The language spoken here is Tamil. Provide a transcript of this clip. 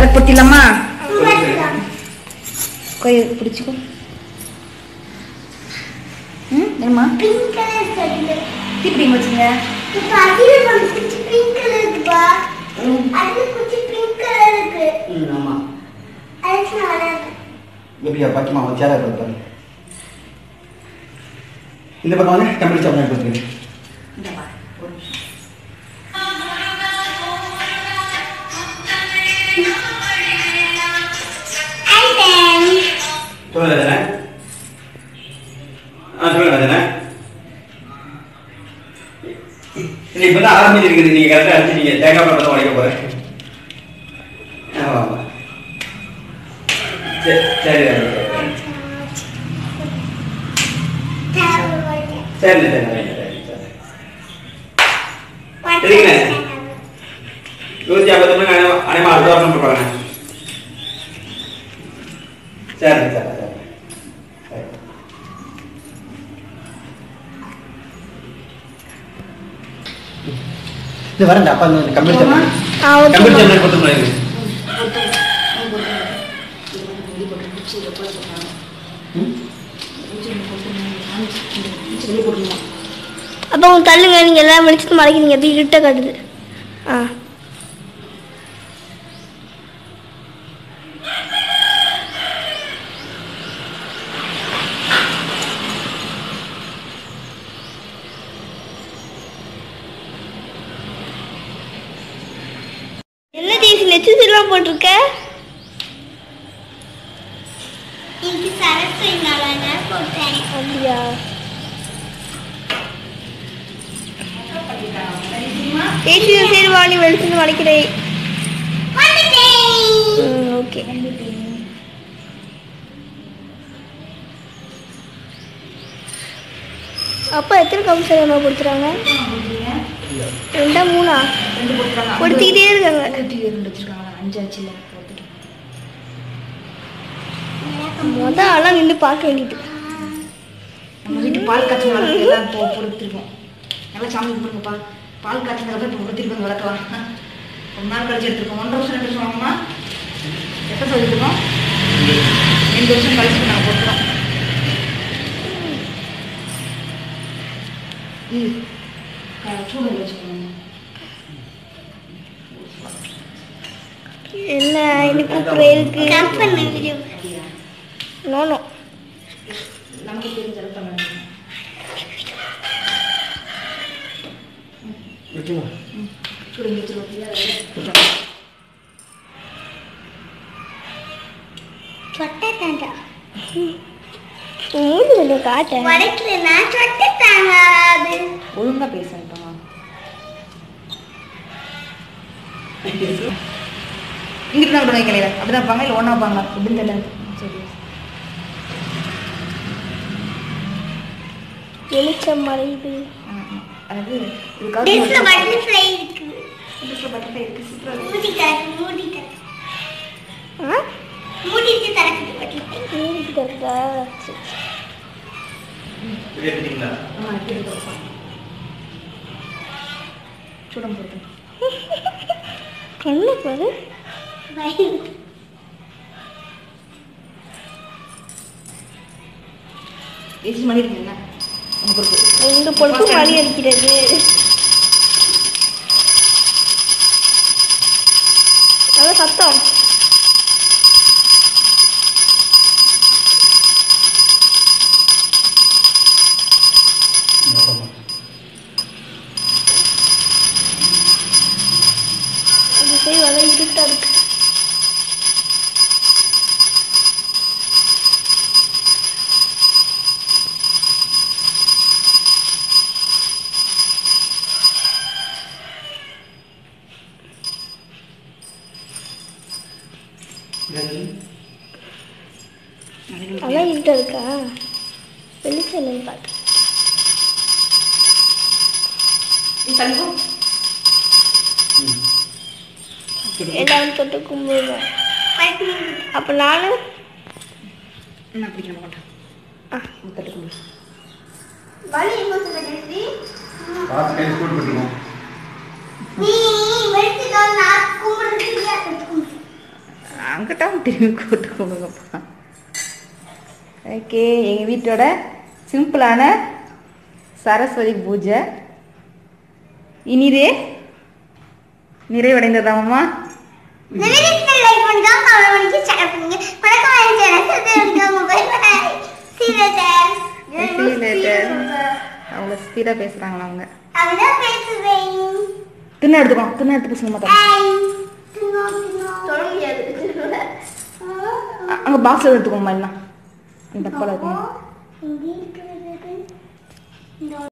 விளக்கு பொத்திடலாமா கோயில் பிடிச்சிக்கோ ம் என்னம்மா பிங்க் கலர் சொல்லு தீப்பிடிங்க வச்சுங்க இப்ப அதில ஒரு குச்சி பிங்க் கலர் இருக்குப்பா அது குச்சி பிங்க் கலர் இருக்கு ம் ஆமாம் அதுக்கு நான் வளர்றேன் எப்படியா பக்கமா அவன் சேரா பாரு இந்த பக்கம் வந்து கம்பெனி சாப்பிட கொடுத்துருங்க இந்தப்பா ஒரு நிமிஷம் ஐட்டம் சொல்லுங்க தானே ஆ சொல்லுங்க தானே இல்லை இப்போ தான் ஆரம்பிச்சிருக்குது நீங்கள் கரெக்டாக அடிச்சிட்டீங்க தேங்காய் பழம் தான் உடைக்க போகிறேன் ஆமாம் சரி சரி சரி சரி சரி சரிங்க. நூற்றி ஐம்பது மணி அனை- அனைமா அடுத்த வருஷம் போடுறாங்க சரி சரி சரி சரி இது வரேன் அப்பா இந்த கம்பெனி போமா? ஆ ஓகே கம்பெனி சாப்பிட கொடுத்து முடியாது அப்போ உங்க தள்ளுங்க நீங்க எல்லாம் வெளிச்சத்து மறைக்கிறீங்க அப்படி இருட்ட காட்டுது ஆ என்ன தேசி நெச்சஸ் எல்லாம் போட்டிருக்க இன்னைக்கு சரஸ்வதி நாளான போட்டேன் அப்படியா தேசி சரி வாணி வெளிச்சத்து மறைக்கிறேன் ம் ஓகே அப்பா எத்தனை கம்சர் அம்மா கொடுத்துறாங்க ரெண்டா மூணா ரெண்டு கொடுத்துருக்காங்க கொடுத்துக்கிட்டே இருக்காங்க இருபத்தி ரெண்டு வச்சிருக்காங்க அஞ்சு ஆச்சுல கொடுத்துட்டு மொத ஆளாக நின்று பார்க்க வேண்டியது நம்ம வீட்டு பால் காய்ச்சல் வளர்த்து எல்லாம் இப்போ பொறுத்திருக்கோம் நல்லா சாமி கும்பிடுங்கப்பா பால் காய்ச்சதுக்கப்புறம் இப்போ பொறுத்திருக்கோம் வளர்க்கலாம் ரொம்ப நாள் கழிச்சு எடுத்துருக்கோம் ஒன்றரை வருஷம் ரெண்டு வருஷம் ஆகுமா எப்போ சொல்லியிருக்கோம் ரெண்டு வருஷம் கழிச்சு நாங்கள் போட்டுறோம் ம் சூடு வச்சுக்கோங்க என்ன இது கூப்பிட்றதுக்கு கட் பண்ண வீடியோ நோ நோ நமக்கு தெரிஞ்ச அளவு பண்ண வேண்டாம். வச்சுமா சூடு வச்சுருவோம் சொட்டை தாண்டா மூணு கொஞ்சம் காட்டேன் உடைக்கலனா சொட்டை தாங்க அது ஒழுங்காக பேசுங்கப்பா இங்கிட்டு தான் விடுவாங்க கிடையாது அப்படிதான் இருப்பாங்க இல்லை ஒன்றா வைப்பாங்க அப்படின்னு தெரியல சரி வெளிச்சம் மறையுது ஆ, ஆ. அதாவது இது டிஸ்ல கவர்மெண்ட் பட்டர்ஃப்ளை இருக்கு டிஸ்ல பட்டர்ஃப்ளை இருக்கு சூப்பரா இருக்கு. மூடி திறக்கு மூடி திறக்கு ஆ மூடிட்டு திறக்குது பட்டர்ஃப்ளை மூடிட்டு கரெக்டா சரி எடுத்துட்டீங்களா ஆமா எப்படி இருக்கு சூடம் போட்டு கண்ணு பாரு ஏசி மணி இருக்கு என்ன உங்க பொறுப்பு ரெண்டு பொழுதும் வலி அடிக்கிறது நல்ல சத்தம் இது போய் வர இருட்டா இருக்கு அதான் இருட்டா இருக்கா வெளிச்சம் என்னன்னு பார்த்து நீ தள்ளிக்கோ எல்லாரும் தொட்டு கும்பிடுவேன் அப்போ நானும் நான் பிடிக்க மாட்டேன் ஆ. தட்டு கும்பிடு வலி எங்க சொல்லுங்க பார்த்து கை ஸ்கூல் போட்டுருக்கோம் நீ வெடிச்சுதான் நான் கும்பிடுறது அங்கிட்டாவும் திரும்பி கூட்டு கொடுங்கப்பா ஓகே எங்கள் வீட்டோட சிம்பிளான சரஸ்வதி பூஜை இனிதே நிறைவடைந்ததாமம்மா இந்த வீடியோக்கு லைக் பண்ணுங்க கமெண்ட் பண்ணுங்க ஷேர் பண்ணுங்க வணக்கம் என் சேனல் சப்ஸ்கிரைப் பண்ணுங்க bye bye see you later See you later. அவ்வளோ ஸ்பீடாக பேசுகிறாங்களா அவங்க அப்படிதான் பேசுவேன் தின்ன எடுத்துக்கோ தின்ன எடுத்து பேசுங்க மாட்டா Bye. தின்னோ, தின்னோ. சொல்ல முடியாது அங்கே பாக்ஸில் எடுத்துக்கோமா எல்லாம் இந்த டப்பாவில் இருக்கும் இங்கே இருக்கிறது இந்த